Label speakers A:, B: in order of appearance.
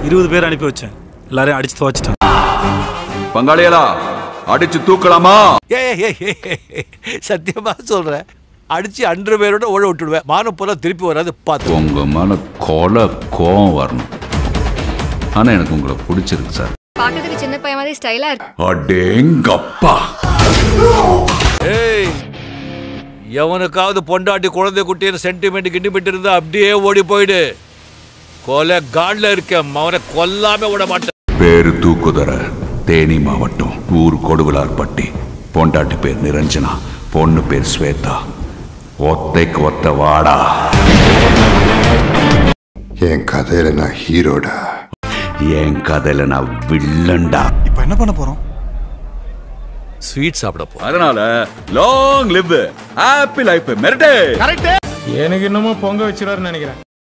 A: இருபது பேர் அனுப்பி வச்சேன் எல்லாரையும் அடிச்சு துவச்சிட்டேன்
B: பங்காளியலா அடிச்சு தூக்கலாமா
C: ஏய் ஏய், ஏய், ஏய், சத்தியமா சொல்றேன் அடிச்சு அன்று பேரோட ஓட விட்டுடுவேன் மானம் போல திருப்பி வராது பார்த்து
B: உங்க மேல கொலை கோவம் வரணும் ஆனா எனக்கு உங்களை பிடிச்சிருக்கு சார்
D: பார்க்கறதுக்கு சின்ன பையன் மாதிரி ஸ்டைலா இருக்கு
B: அடேங்கப்பா
C: ஏய் எவனுக்காவது பொண்டாட்டி குழந்தை குட்டின்னு சென்டிமெண்ட் கிண்டிமெண்ட் இருந்தா அப்படியே ஓடி போயிடு கொலை காட்ல இருக்கேன் அவனை கொல்லாம விட மாட்டேன்
B: பேரு தூக்குதர தேனி மாவட்டம் ஊர் கொடுவிலார்பட்டி பொண்டாட்டி பேர் நிரஞ்சனா பொண்ணு பேர் ஸ்வேதா ஒத்தைக்கு ஒத்த வாடா
E: என் கதையில நான் ஹீரோடா
B: என் கதையில நான் வில்லன்டா
A: இப்போ என்ன பண்ண போறோம்
C: ஸ்வீட் சாப்பிட போ
B: அதனால லாங் லிவ் ஹாப்பி லைஃப் மெரிட்டே
F: எனக்கு இன்னமும் பொங்க வச்சிருவாருன்னு நினைக்கிறேன்